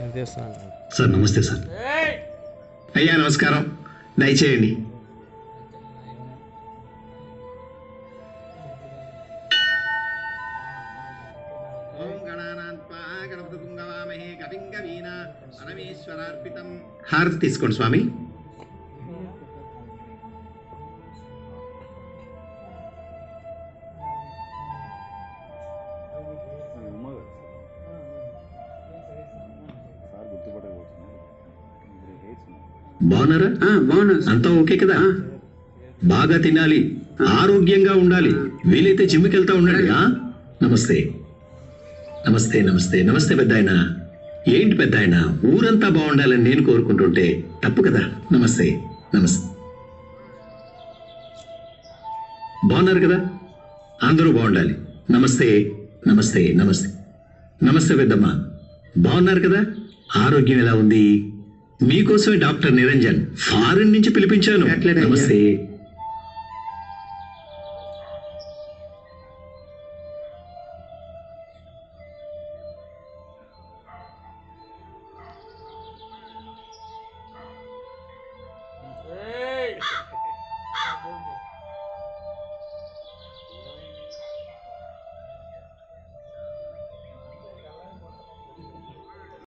నేను తీస్తాను సార్ నమస్తే సార్ అయ్యా నమస్కారం దయచేయండి ఓం గణానాన్పా గణపతి పుంగవామహే కవిం కవీన పరమేశ్వరార్పితం హారతి తీసుకోండి స్వామి బాగున్నారా బాగున్నా అంతా ఓకే కదా బాగా తినాలి ఆరోగ్యంగా ఉండాలి వీలైతే జిమ్కి వెళ్తా ఉండండి ఆ? నమస్తే నమస్తే నమస్తే నమస్తే పెద్ద ఆయన ఏంటి పెద్ద ఆయన ఊరంతా బాగుండాలని నేను కోరుకుంటుంటే తప్పు కదా నమస్తే నమస్తే బాగున్నారు కదా అందరూ బాగుండాలి నమస్తే నమస్తే నమస్తే నమస్తే పెద్దమ్మ బాగున్నారు కదా ఆరోగ్యం ఎలా ఉంది మీకోసమే డాక్టర్ నిరంజన్ ఫారిన్ నుంచి పిలిపించాను అట్లేనయ్యా. నమస్తే